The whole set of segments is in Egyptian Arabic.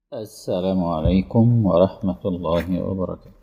السلام عليكم ورحمة الله وبركاته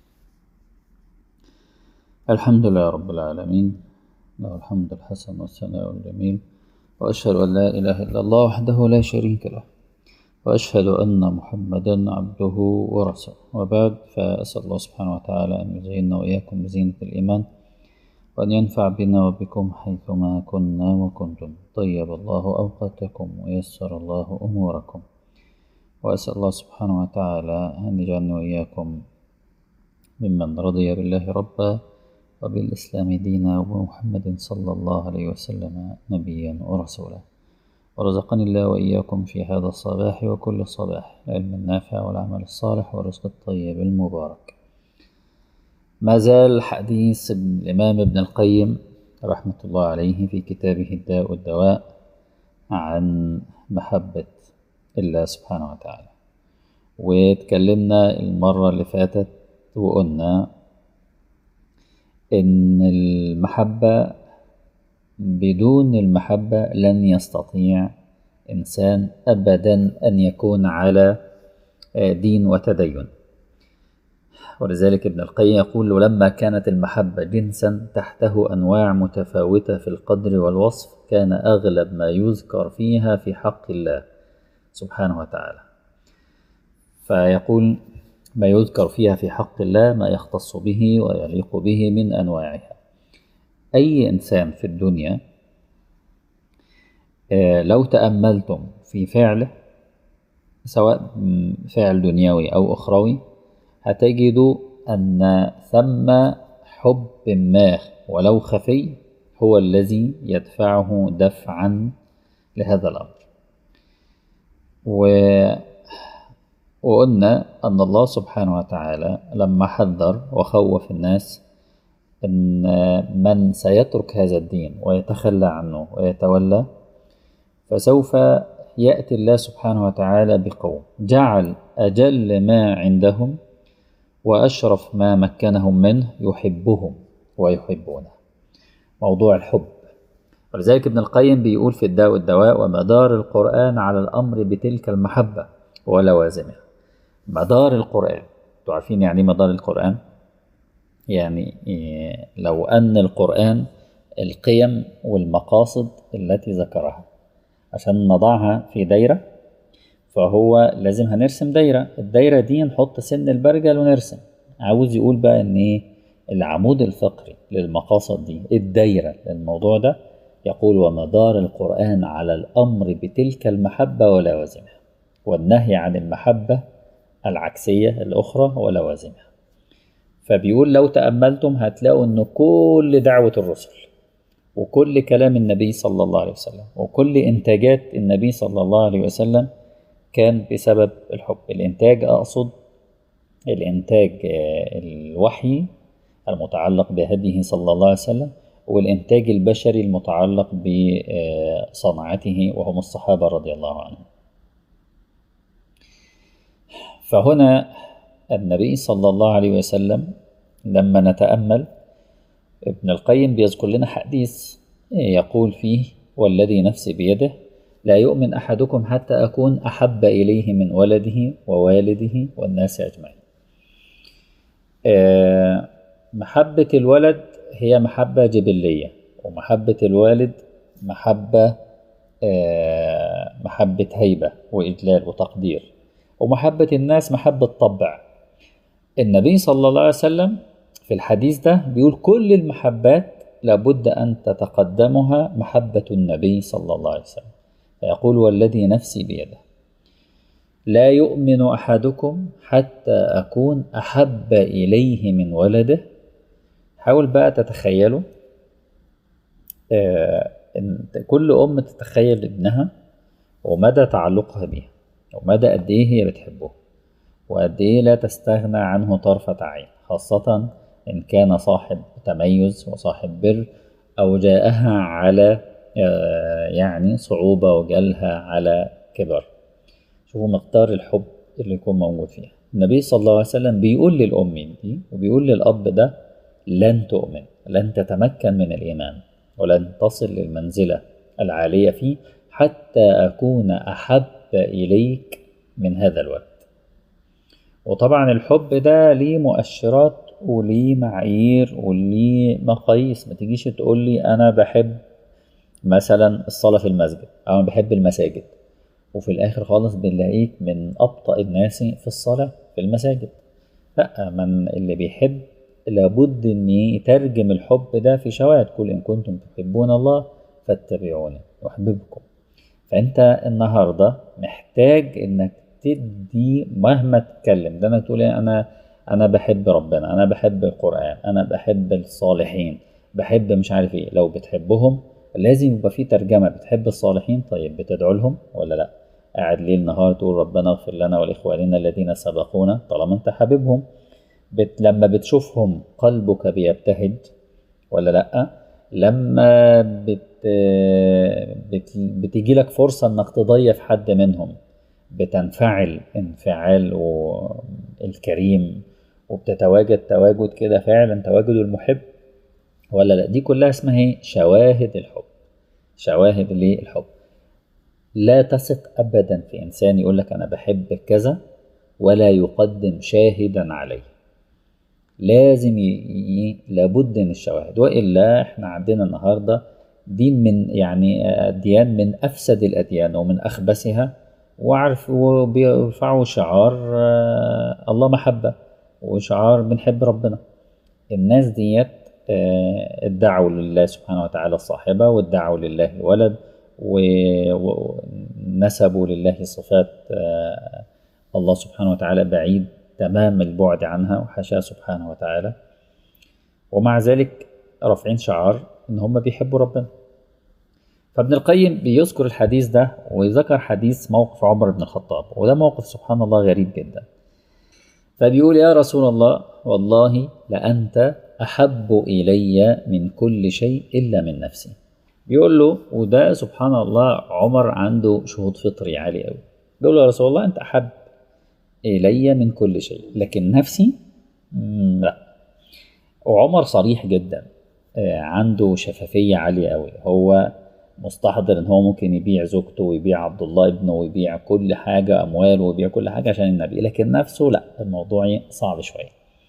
الحمد لله رب العالمين له الحمد الحسن والثناء الجميل وأشهد أن لا إله إلا الله وحده لا شريك له وأشهد أن محمدا عبده ورسوله وبعد فأسأل الله سبحانه وتعالى أن يزيننا وإياكم بزينة الإيمان وأن ينفع بنا وبكم حيثما كنا وكنتم طيب الله أوقاتكم ويسر الله أموركم وأسأل الله سبحانه وتعالى أن يجعلني وإياكم ممن رضي بالله ربا وبالإسلام دينا وبمحمد صلى الله عليه وسلم نبيا ورسولا ورزقني الله وإياكم في هذا الصباح وكل صباح العلم النافع والعمل الصالح والرزق الطيب المبارك ما زال حديث الإمام ابن القيم رحمة الله عليه في كتابه الداء والدواء عن محبة الله سبحانه وتعالى واتكلمنا المرة اللي فاتت وقلنا إن المحبة بدون المحبة لن يستطيع إنسان أبدا أن يكون على دين وتدين ولذلك ابن القيم يقول لما كانت المحبة جنسا تحته أنواع متفاوتة في القدر والوصف كان أغلب ما يذكر فيها في حق الله سبحانه وتعالى فيقول ما يذكر فيها في حق الله ما يختص به ويليق به من أنواعها أي إنسان في الدنيا لو تأملتم في فعله سواء فعل دنيوي أو أخروي هتجدوا أن ثم حب ما ولو خفي هو الذي يدفعه دفعا لهذا الأمر و... وقلنا أن الله سبحانه وتعالى لما حذر وخوف الناس أن من سيترك هذا الدين ويتخلى عنه ويتولى فسوف يأتي الله سبحانه وتعالى بقوم جعل أجل ما عندهم وأشرف ما مكنهم منه يحبهم ويحبونه موضوع الحب ولذلك ابن القيم بيقول في الداء والدواء ومدار القرآن على الأمر بتلك المحبة ولوازمها مدار القرآن تعرفين يعني مدار القرآن يعني لو أن القرآن القيم والمقاصد التي ذكرها عشان نضعها في دايرة فهو لازم هنرسم دايرة الدايرة دي نحط سن البرجل ونرسم عاوز يقول بقى ان ايه العمود الفقري للمقاصد دي الدايرة للموضوع ده يقول ومدار القرآن على الأمر بتلك المحبة ولوازمها والنهي عن المحبة العكسية الأخرى ولوازمها فبيقول لو تأملتم هتلاقوا أن كل دعوة الرسل وكل كلام النبي صلى الله عليه وسلم وكل إنتاجات النبي صلى الله عليه وسلم كان بسبب الحب الإنتاج أقصد الإنتاج الوحي المتعلق بهديه صلى الله عليه وسلم والإنتاج البشري المتعلق بصنعته وهم الصحابة رضي الله عنهم فهنا النبي صلى الله عليه وسلم لما نتأمل ابن القيم بيذكر لنا حديث يقول فيه والذي نفسي بيده لا يؤمن أحدكم حتى أكون أحب إليه من ولده ووالده والناس أجمعين محبة الولد هي محبة جبلية ومحبة الوالد محبة محبة هيبة وإجلال وتقدير ومحبة الناس محبة طبع النبي صلى الله عليه وسلم في الحديث ده بيقول كل المحبات لابد أن تتقدمها محبة النبي صلى الله عليه وسلم فيقول والذي نفسي بيده لا يؤمن أحدكم حتى أكون أحب إليه من ولده حاول بقى تتخيلوا آه إن كل أم تتخيل ابنها ومدى تعلقها بيه ومدى قد إيه هي بتحبه وقد إيه لا تستغنى عنه طرفة عين خاصة إن كان صاحب تميز وصاحب بر أو جاءها على آه يعني صعوبة وجالها على كبر شوفوا مقدار الحب اللي يكون موجود فيها النبي صلى الله عليه وسلم بيقول للأم دي وبيقول للأب ده لن تؤمن لن تتمكن من الإيمان ولن تصل للمنزلة العالية فيه حتى أكون أحب إليك من هذا الولد وطبعا الحب ده ليه مؤشرات وليه معايير وليه مقاييس ما تجيش تقول لي انا بحب مثلا الصلاة في المسجد او انا بحب المساجد وفي الاخر خالص بنلاقيك من ابطأ الناس في الصلاة في المساجد لا من اللي بيحب لابد ان يترجم الحب ده في شواهد قل ان كنتم تحبون الله فاتبعوني يحببكم فانت النهارده محتاج انك تدي مهما تتكلم ده انك تقول إيه انا انا بحب ربنا انا بحب القران انا بحب الصالحين بحب مش عارف ايه لو بتحبهم لازم يبقى في ترجمه بتحب الصالحين طيب بتدعو لهم ولا لا قاعد ليل نهار تقول ربنا اغفر لنا ولاخواننا الذين سبقونا طالما انت حاببهم بت لما بتشوفهم قلبك بيبتهج ولا لا لما بت بت بتيجي لك فرصة انك تضيف حد منهم بتنفعل انفعال و- الكريم وبتتواجد تواجد كده فعلا تواجد المحب ولا لا دي كلها اسمها ايه شواهد الحب شواهد للحب لا تثق ابدا في انسان يقول لك انا بحب كذا ولا يقدم شاهدا عليه لازم ي... ي... لابد من الشواهد والا احنا عندنا النهارده دين من يعني اديان من افسد الاديان ومن اخبثها وعارف وبيرفعوا شعار آه، الله محبه وشعار بنحب ربنا الناس ديت آه، ادعوا لله سبحانه وتعالى الصاحبه وادعوا لله الولد و- ونسبوا لله صفات آه، الله سبحانه وتعالى بعيد تمام البعد عنها وحاشاه سبحانه وتعالى ومع ذلك رافعين شعار ان هم بيحبوا ربنا فابن القيم بيذكر الحديث ده وذكر حديث موقف عمر بن الخطاب وده موقف سبحان الله غريب جدا فبيقول يا رسول الله والله لأنت أحب إلي من كل شيء إلا من نفسي بيقول له وده سبحان الله عمر عنده شهود فطري عالي قوي بيقول له يا رسول الله أنت أحب إلي من كل شيء لكن نفسي مم، لا وعمر صريح جدا آه، عنده شفافية عالية قوي هو مستحضر ان هو ممكن يبيع زوجته ويبيع عبد الله ابنه ويبيع كل حاجة امواله ويبيع كل حاجة عشان النبي لكن نفسه لا الموضوع صعب شوية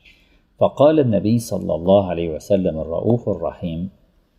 فقال النبي صلى الله عليه وسلم الرؤوف الرحيم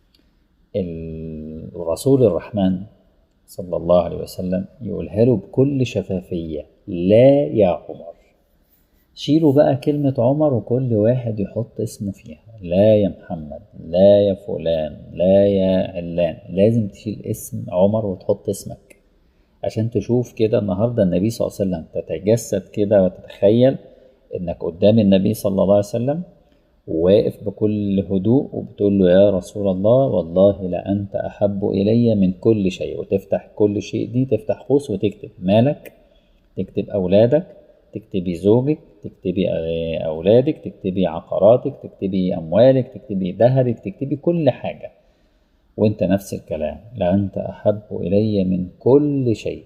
الرسول الرحمن صلى الله عليه وسلم يقولها له بكل شفافية لا يا عمر شيلوا بقى كلمة عمر وكل واحد يحط اسمه فيها لا يا محمد لا يا فلان لا يا علان لازم تشيل اسم عمر وتحط اسمك عشان تشوف كده النهارده النبي صلى الله عليه وسلم تتجسد كده وتتخيل انك قدام النبي صلى الله عليه وسلم وواقف بكل هدوء وبتقول له يا رسول الله والله لأنت أحب إلي من كل شيء وتفتح كل شيء دي تفتح قوس وتكتب مالك تكتب أولادك تكتبي زوجك تكتبي آه، أولادك تكتبي عقاراتك تكتبي أموالك تكتبي ذهبك تكتبي كل حاجة وانت نفس الكلام لأنت أحب إلي من كل شيء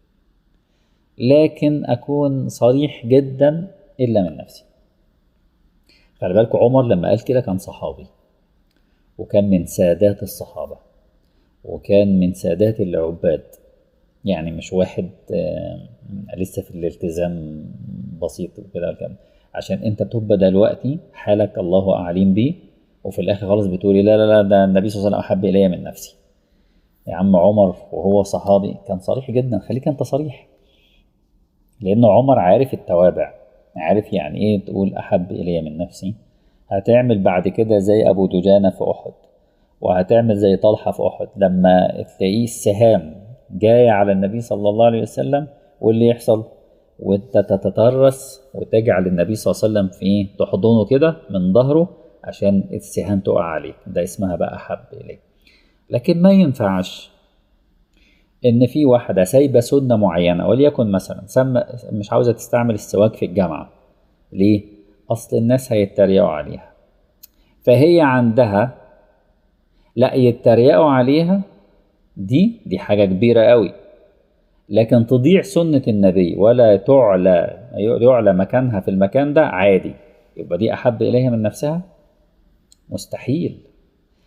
لكن أكون صريح جدا إلا من نفسي خلي بالكوا عمر لما قال كده كان صحابي وكان من سادات الصحابة وكان من سادات العباد يعني مش واحد آه، لسه في الالتزام بسيط كده كده عشان انت تبقى دلوقتي حالك الله اعلم بيه وفي الاخر خالص بتقولي لا لا لا ده النبي صلى الله عليه وسلم احب الي من نفسي يا عم عمر وهو صحابي كان صريح جدا خليك انت صريح لان عمر عارف التوابع عارف يعني ايه تقول احب الي من نفسي هتعمل بعد كده زي ابو دجانة في احد وهتعمل زي طلحة في احد لما تلاقيه السهام جاية على النبي صلى الله عليه وسلم واللي يحصل وانت تتترس وتجعل النبي صلى الله عليه وسلم في ايه تحضنه كده من ظهره عشان السهام تقع عليك ده اسمها بقى احب اليك لكن ما ينفعش ان في واحده سايبه سنه معينه وليكن مثلا سم مش عاوزه تستعمل السواك في الجامعه ليه اصل الناس هيتريقوا عليها فهي عندها لا يتريقوا عليها دي دي حاجه كبيره قوي لكن تضيع سنه النبي ولا تعلى يعلى مكانها في المكان ده عادي يبقى دي احب اليها من نفسها مستحيل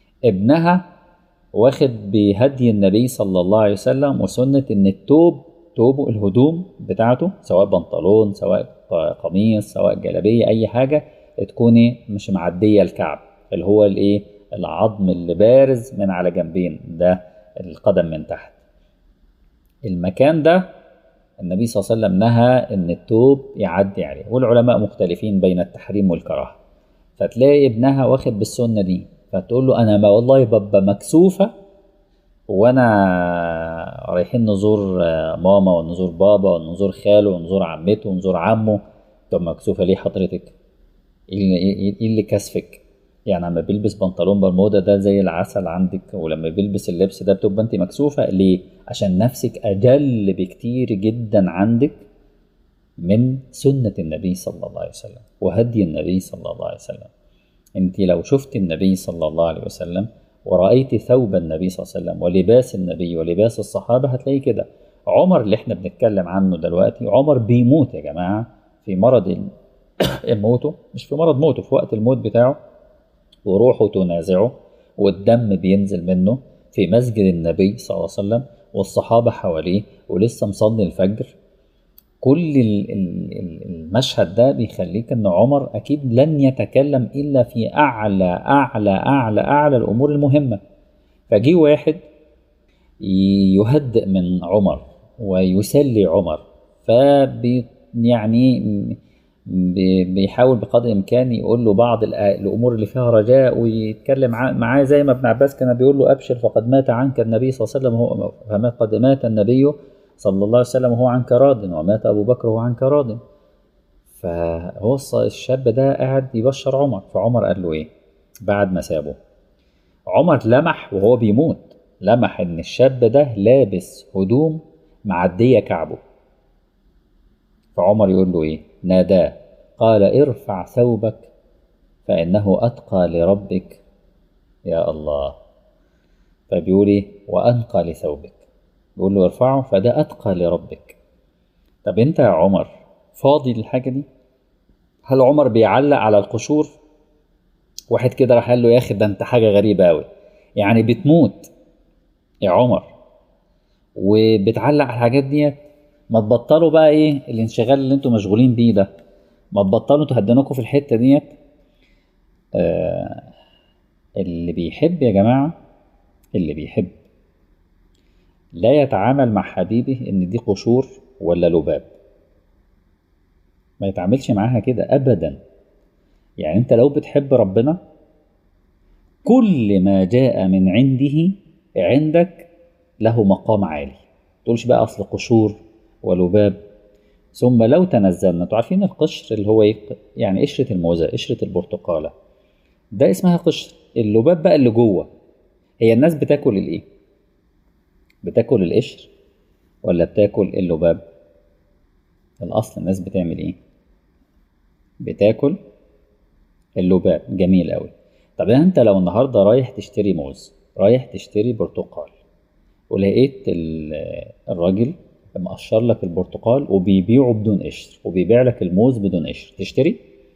ابنها واخد بهدي النبي صلى الله عليه وسلم وسنة إن التوب توبه الهدوم بتاعته سواء بنطلون سواء قميص سواء جلابيه اي حاجه تكون إيه؟ مش معديه الكعب اللي هو الايه العظم اللي بارز من على جنبين ده القدم من تحت المكان ده النبي صلى الله عليه وسلم نهى ان التوب يعدي عليه والعلماء مختلفين بين التحريم والكراهه فتلاقي ابنها واخد بالسنه دي فتقول له انا ما والله ببقى مكسوفه وانا رايحين نزور ماما ونزور بابا ونزور خاله ونزور عمته ونزور عمه طب مكسوفه ليه حضرتك ايه اللي كسفك يعني لما بيلبس بنطلون برمودا ده زي العسل عندك ولما بيلبس اللبس ده بتبقى انت مكسوفه ليه عشان نفسك اجل بكتير جدا عندك من سنه النبي صلى الله عليه وسلم وهدي النبي صلى الله عليه وسلم انت لو شفت النبي صلى الله عليه وسلم ورأيت ثوب النبي صلى الله عليه وسلم ولباس النبي ولباس الصحابة هتلاقي كده عمر اللي احنا بنتكلم عنه دلوقتي عمر بيموت يا جماعة في مرض موته مش في مرض موته في وقت الموت بتاعه وروحه تنازعه والدم بينزل منه في مسجد النبي صلى الله عليه وسلم والصحابة حواليه ولسه مصلي الفجر كل المشهد ده بيخليك ان عمر اكيد لن يتكلم الا في اعلى اعلى اعلى اعلى الامور المهمه فجي واحد يهدئ من عمر ويسلي عمر فبي يعني بيحاول بقدر الامكان يقول له بعض الامور اللي فيها رجاء ويتكلم معاه زي ما ابن عباس كان بيقول له ابشر فقد مات عنك النبي صلى الله عليه وسلم هو فقد مات النبي صلى الله عليه وسلم وهو عنك راض ومات ابو بكر وهو عنك راض فهو الشاب ده قاعد يبشر عمر فعمر قال له ايه بعد ما سابه عمر لمح وهو بيموت لمح ان الشاب ده لابس هدوم معديه كعبه فعمر يقول له ايه ناداه قال ارفع ثوبك فانه اتقى لربك يا الله فبيقول ايه وانقى لثوبك بيقول له ارفعه فده اتقى لربك طب انت يا عمر فاضي للحاجه دي هل عمر بيعلق على القشور واحد كده راح قال له يا اخي ده انت حاجه غريبه قوي يعني بتموت يا عمر وبتعلق على الحاجات ديت ما تبطلوا بقى ايه الانشغال اللي انتوا مشغولين بيه ده ما تبطلوا تهدنكوا في الحته ديت آه اللي بيحب يا جماعه اللي بيحب لا يتعامل مع حبيبه ان دي قشور ولا لباب ما يتعاملش معاها كده ابدا يعني انت لو بتحب ربنا كل ما جاء من عنده عندك له مقام عالي تقولش بقى اصل قشور ولباب ثم لو تنزلنا انتوا عارفين القشر اللي هو ايه يعني قشره الموزه قشره البرتقاله ده اسمها قشر اللباب بقى اللي جوه هي الناس بتاكل الايه بتاكل القشر ولا بتاكل اللباب الاصل الناس بتعمل ايه بتاكل اللباب جميل قوي طب انت لو النهارده رايح تشتري موز رايح تشتري برتقال ولقيت الراجل مقشر لك البرتقال وبيبيعه بدون قشر وبيبيع لك الموز بدون قشر تشتري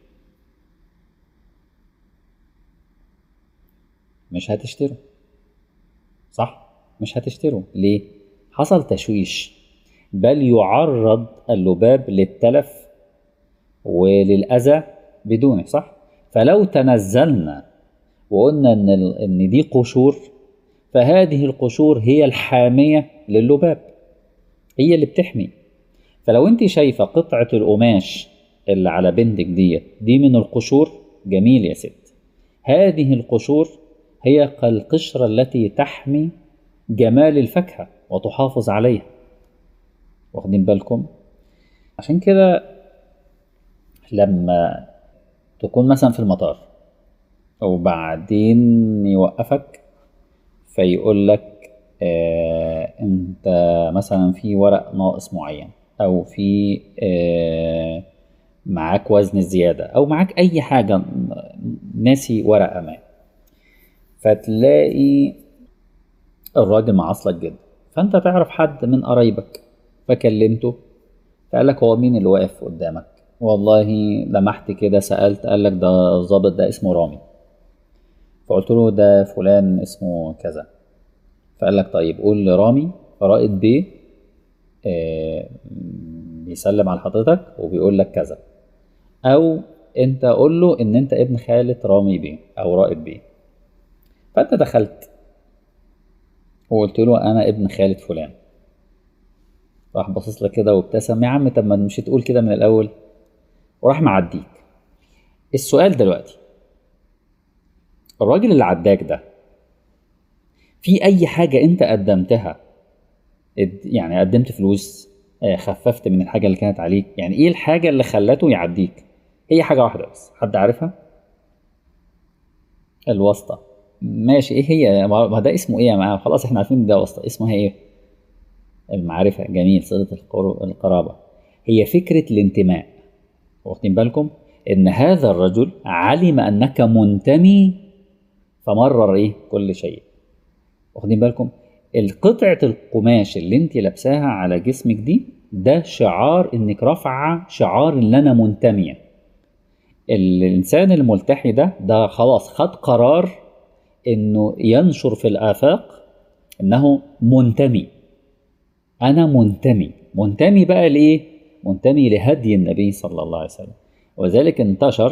مش هتشتره صح مش هتشتره ليه حصل تشويش بل يعرض اللباب للتلف وللأذى بدونه صح فلو تنزلنا وقلنا ان ان دي قشور فهذه القشور هي الحاميه للباب هي اللي بتحمي فلو انت شايفه قطعه القماش اللي على بنتك ديت دي من القشور جميل يا ست هذه القشور هي كالقشره التي تحمي جمال الفاكهه وتحافظ عليها واخدين بالكم عشان كده لما تكون مثلا في المطار وبعدين يوقفك فيقول لك آه انت مثلا في ورق ناقص معين او في آه معاك وزن زيادة او معاك اي حاجة ناسي ورقة ما فتلاقي الراجل معصلك جدا فانت تعرف حد من قرايبك فكلمته فقال لك هو مين اللي واقف قدامك والله لمحت كده سألت قال لك ده الظابط ده اسمه رامي فقلت له ده فلان اسمه كذا فقال لك طيب قول لرامي رائد بيه آه، بيسلم على حضرتك وبيقول لك كذا او انت قول له ان انت ابن خالة رامي بيه او رائد بيه فانت دخلت وقلت له انا ابن خالة فلان راح باصص لك كده وابتسم يا عم طب ما مش تقول كده من الاول وراح معديك السؤال دلوقتي الراجل اللي عداك ده في اي حاجه انت قدمتها اد- يعني قدمت فلوس آه، خففت من الحاجه اللي كانت عليك يعني ايه الحاجه اللي خلته يعديك هي حاجه واحده بس حد عارفها الواسطه ماشي ايه هي ما ما ده اسمه ايه يا جماعه خلاص احنا عارفين إن ده واسطه اسمها ايه المعرفه جميل صله القر- القرابه هي فكره الانتماء واخدين بالكم ان هذا الرجل علم انك منتمي فمرر ايه كل شيء واخدين بالكم القطعة القماش اللي انت لابساها على جسمك دي ده شعار انك رافعة شعار ان انا منتمية الانسان الملتحي ده ده خلاص خد قرار انه ينشر في الافاق انه منتمي انا منتمي منتمي بقى لايه منتمي لهدي النبي صلى الله عليه وسلم وذلك انتشر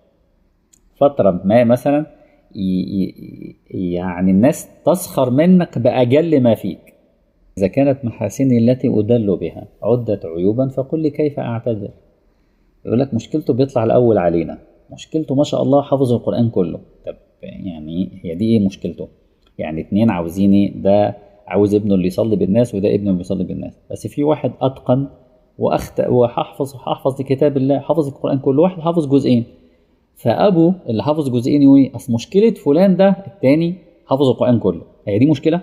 فترة ما مثلا ي- ي- يعني الناس تسخر منك بأجل ما فيك إذا كانت محاسني التي أدل بها عدت عيوبا فقل لي كيف أعتذر يقول لك مشكلته بيطلع الأول علينا مشكلته ما شاء الله حافظ القرآن كله طب يعني هي دي إيه مشكلته يعني اتنين عاوزين إيه؟ ده عاوز ابنه اللي يصلي بالناس وده ابنه اللي بيصلي بالناس بس في واحد أتقن وأخطأ وحفظ حفظ كتاب الله حفظ القرآن كله واحد حافظ جزئين فابو اللي حافظ جزئين يقول إيه؟ اصل مشكله فلان ده التاني حافظ القران كله هي دي مشكله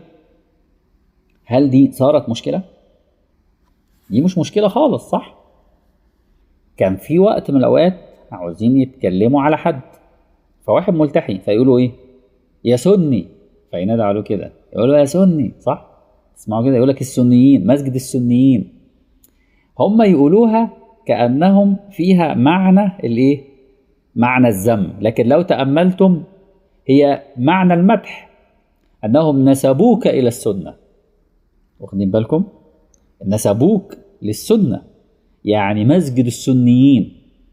هل دي صارت مشكله دي مش مشكله خالص صح كان في وقت من الاوقات عاوزين يتكلموا على حد فواحد ملتحي فيقولوا ايه يا سني فينادى عليه كده يقولوا يا سني صح تسمعوا كده يقول لك السنيين مسجد السنيين هم يقولوها كانهم فيها معنى الايه معنى الذم لكن لو تأملتم هي معنى المدح أنهم نسبوك إلى السنة واخدين بالكم نسبوك للسنة يعني مسجد السنيين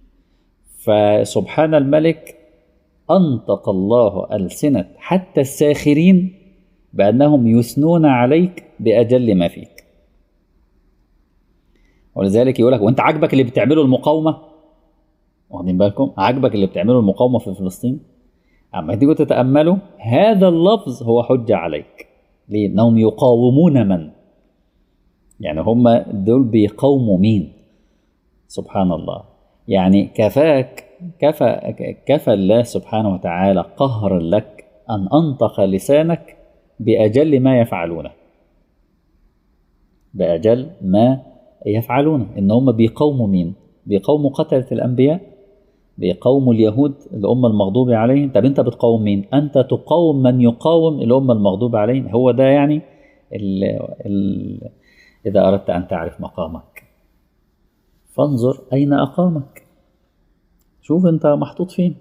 فسبحان الملك أنطق الله ألسنة حتى الساخرين بأنهم يثنون عليك بأجل ما فيك ولذلك يقول لك وانت عاجبك اللي بتعمله المقاومه واخدين بالكم عاجبك اللي بتعمله المقاومه في فلسطين اما تيجوا تتاملوا هذا اللفظ هو حجه عليك ليه انهم يقاومون من يعني هم دول بيقاوموا مين سبحان الله يعني كفاك كفى كفى الله سبحانه وتعالى قهرا لك ان انطق لسانك باجل ما يفعلونه باجل ما يفعلونه ان هم بيقاوموا مين بيقاوموا قتله الانبياء بيقاوموا اليهود الأمة المغضوب عليهم طب أنت بتقاوم مين؟ أنت تقاوم من يقاوم الأمة المغضوب عليهم هو ده يعني ال ال إذا أردت أن تعرف مقامك فانظر أين أقامك شوف أنت محطوط فين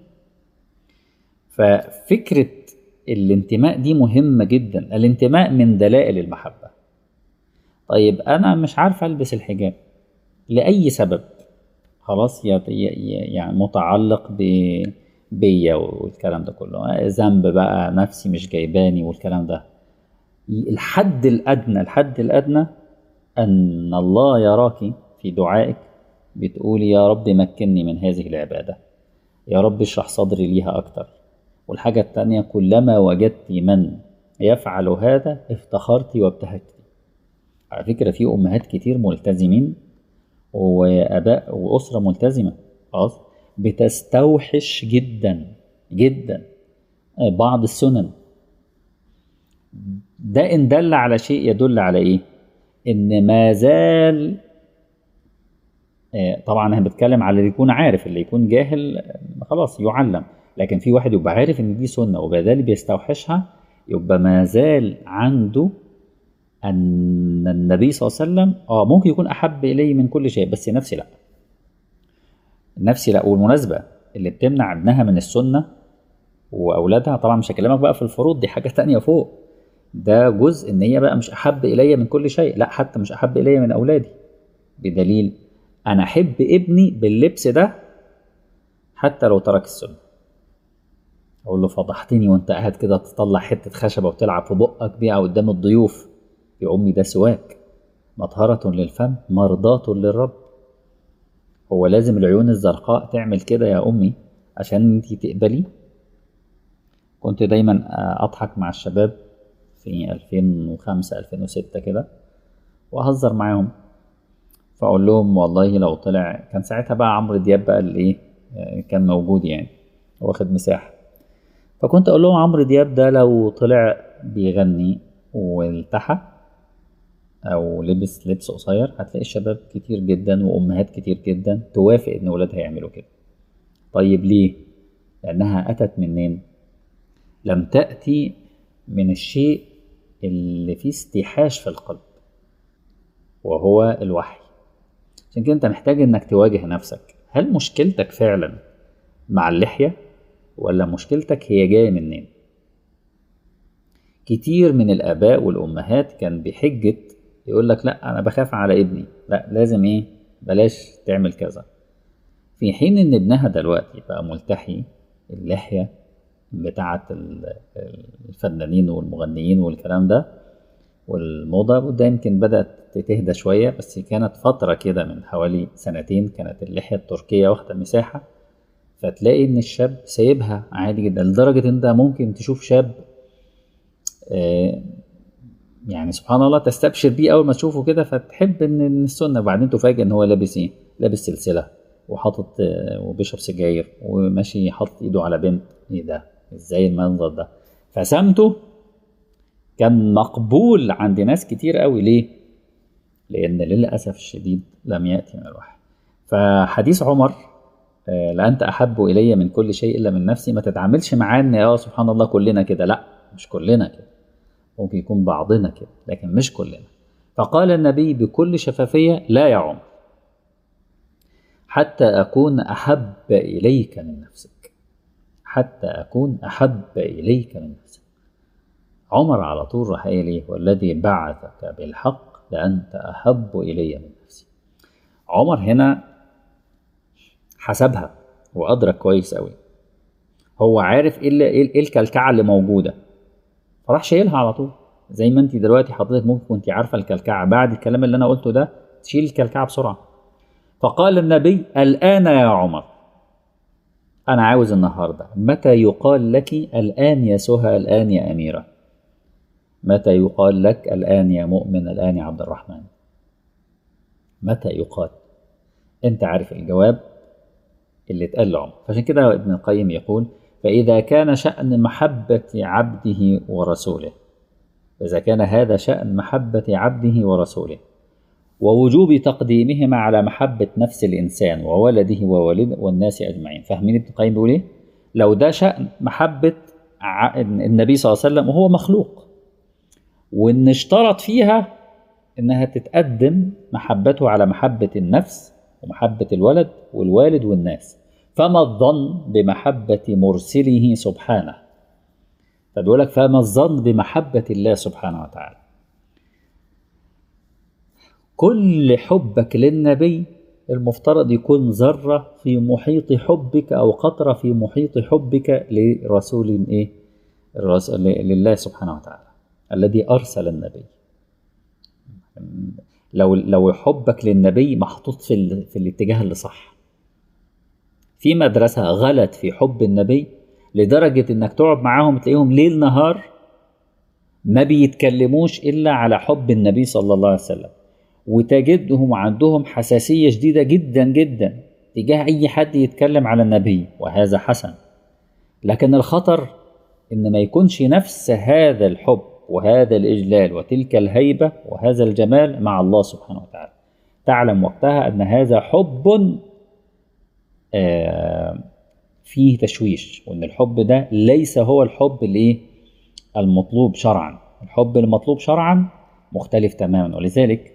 ففكرة الانتماء دي مهمة جدا الانتماء من دلائل المحبة طيب أنا مش عارف ألبس الحجاب لأي سبب خلاص يعني متعلق ب بيا والكلام ده كله ذنب بقى نفسي مش جايباني والكلام ده الحد الادنى الحد الادنى ان الله يراك في دعائك بتقولي يا رب مكنني من هذه العباده يا رب اشرح صدري ليها اكتر والحاجه التانية كلما وجدت من يفعل هذا افتخرت وابتهجت على فكره في امهات كتير ملتزمين واباء واسره ملتزمه خلاص بتستوحش جدا جدا بعض السنن ده ان دل على شيء يدل على ايه ان ما زال طبعا انا بتكلم على اللي يكون عارف اللي يكون جاهل خلاص يعلم لكن في واحد يبقى عارف ان دي سنه وبذلك بيستوحشها يبقى ما زال عنده ان النبي صلى الله عليه وسلم اه ممكن يكون احب الي من كل شيء بس نفسي لا نفسي لا والمناسبه اللي بتمنع ابنها من السنه واولادها طبعا مش هكلمك بقى في الفروض دي حاجه تانية فوق ده جزء ان هي بقى مش احب الي من كل شيء لا حتى مش احب الي من اولادي بدليل انا احب ابني باللبس ده حتى لو ترك السنه اقول له فضحتني وانت قاعد كده تطلع حته خشبه وتلعب في بقك بيها قدام الضيوف يا امي ده سواك مطهره للفم مرضاه للرب هو لازم العيون الزرقاء تعمل كده يا امي عشان انت تقبلي كنت دايما اضحك مع الشباب في 2005 2006 كده واهزر معاهم فاقول لهم والله لو طلع كان ساعتها بقى عمرو دياب بقى اللي ايه كان موجود يعني واخد مساحه فكنت اقول لهم عمرو دياب ده لو طلع بيغني والتحى او لبس لبس قصير هتلاقي الشباب كتير جدا وامهات كتير جدا توافق ان ولادها يعملوا كده طيب ليه لانها اتت منين لم تاتي من الشيء اللي فيه استيحاش في القلب وهو الوحي عشان كده انت محتاج انك تواجه نفسك هل مشكلتك فعلا مع اللحيه ولا مشكلتك هي جايه منين كتير من الاباء والامهات كان بحجه يقول لك لا انا بخاف على ابني لا لازم ايه بلاش تعمل كذا في حين ان ابنها دلوقتي بقى ملتحي اللحيه بتاعه الفنانين والمغنيين والكلام ده والموضة وده يمكن بدأت تهدى شوية بس كانت فترة كده من حوالي سنتين كانت اللحية التركية واخدة مساحة فتلاقي ان الشاب سايبها عادي جدا لدرجة انت ممكن تشوف شاب آه يعني سبحان الله تستبشر بيه اول ما تشوفه كده فتحب ان السنه وبعدين تفاجئ ان هو لابس ايه لابس سلسله وحاطط وبيشرب سجاير وماشي حاطط ايده على بنت ايه ده ازاي المنظر ده فسمته كان مقبول عند ناس كتير قوي ليه لان للاسف الشديد لم ياتي من الوحي فحديث عمر لأنت أحب إلي من كل شيء إلا من نفسي ما تتعاملش معاه إن يا سبحان الله كلنا كده لا مش كلنا كده ممكن يكون بعضنا كده لكن مش كلنا فقال النبي بكل شفافية لا يا عمر حتى أكون أحب إليك من نفسك حتى أكون أحب إليك من نفسك عمر على طول راح قايل إيه والذي بعثك بالحق لأنت أحب إلي من نفسي عمر هنا حسبها وأدرك كويس أوي هو عارف إيه, إيه الكلكعة اللي موجودة فراح شايلها على طول زي ما انت دلوقتي حضرتك ممكن كنت عارفه الكلكعه بعد الكلام اللي انا قلته ده تشيل الكلكعه بسرعه فقال النبي الان يا عمر انا عاوز النهارده متى يقال لك الان يا سهى الان يا اميره متى يقال لك الان يا مؤمن الان يا عبد الرحمن متى يقال انت عارف الجواب اللي اتقال لعمر فعشان كده ابن القيم يقول فإذا كان شأن محبة عبده ورسوله إذا كان هذا شأن محبة عبده ورسوله ووجوب تقديمهما على محبة نفس الإنسان وولده ووالده والناس أجمعين فاهمين ابن القيم بيقول إيه؟ لو ده شأن محبة النبي صلى الله عليه وسلم وهو مخلوق وإن اشترط فيها إنها تتقدم محبته على محبة النفس ومحبة الولد والوالد والناس فما الظن بمحبة مرسله سبحانه فبيقول لك فما الظن بمحبة الله سبحانه وتعالى كل حبك للنبي المفترض يكون ذرة في محيط حبك أو قطرة في محيط حبك لرسول إيه؟ الرسول لله سبحانه وتعالى الذي أرسل النبي لو لو حبك للنبي محطوط في, ال... في الاتجاه اللي صح في مدرسة غلط في حب النبي لدرجة انك تقعد معاهم تلاقيهم ليل نهار ما بيتكلموش الا على حب النبي صلى الله عليه وسلم وتجدهم عندهم حساسية شديدة جدا جدا تجاه اي حد يتكلم على النبي وهذا حسن لكن الخطر ان ما يكونش نفس هذا الحب وهذا الاجلال وتلك الهيبة وهذا الجمال مع الله سبحانه وتعالى تعلم وقتها ان هذا حب فيه تشويش وان الحب ده ليس هو الحب الايه المطلوب شرعا الحب المطلوب شرعا مختلف تماما ولذلك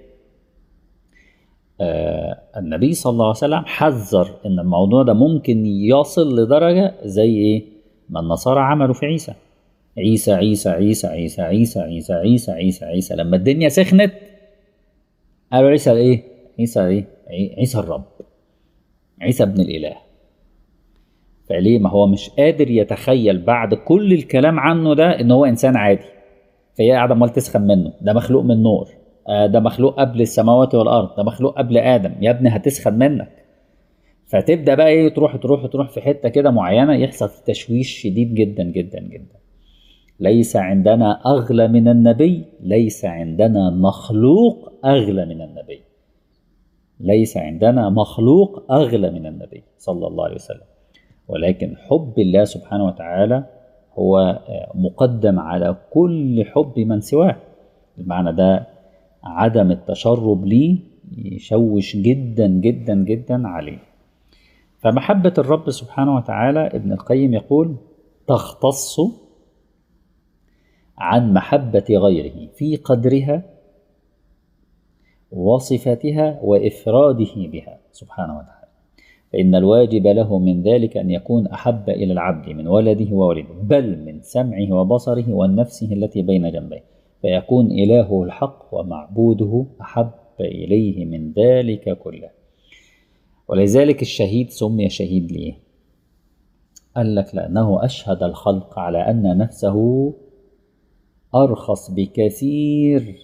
النبي صلى الله عليه وسلم حذر ان الموضوع ده ممكن يصل لدرجه زي ايه ما النصارى عملوا في عيسى عيسى عيسى عيسى عيسى عيسى عيسى عيسى عيسى عيسى لما الدنيا سخنت قالوا عيسى ايه عيسى ايه عي- عيسى الرب عيسى ابن الاله فليه ما هو مش قادر يتخيل بعد كل الكلام عنه ده ان هو انسان عادي فهي قاعده امال تسخن منه ده مخلوق من نور آه ده مخلوق قبل السماوات والارض ده مخلوق قبل ادم يا ابني هتسخن منك فتبدا بقى ايه تروح تروح تروح في حته كده معينه يحصل تشويش شديد جدا جدا جدا ليس عندنا اغلى من النبي ليس عندنا مخلوق اغلى من النبي ليس عندنا مخلوق اغلى من النبي صلى الله عليه وسلم ولكن حب الله سبحانه وتعالى هو مقدم على كل حب من سواه المعنى ده عدم التشرب ليه يشوش جدا جدا جدا عليه فمحبة الرب سبحانه وتعالى ابن القيم يقول تختص عن محبة غيره في قدرها وصفتها وإفراده بها سبحانه وتعالى فإن الواجب له من ذلك أن يكون أحب إلى العبد من ولده وولده بل من سمعه وبصره والنفسه التي بين جنبيه فيكون إلهه الحق ومعبوده أحب إليه من ذلك كله ولذلك الشهيد سمي شهيد ليه قال لك لأنه أشهد الخلق على أن نفسه أرخص بكثير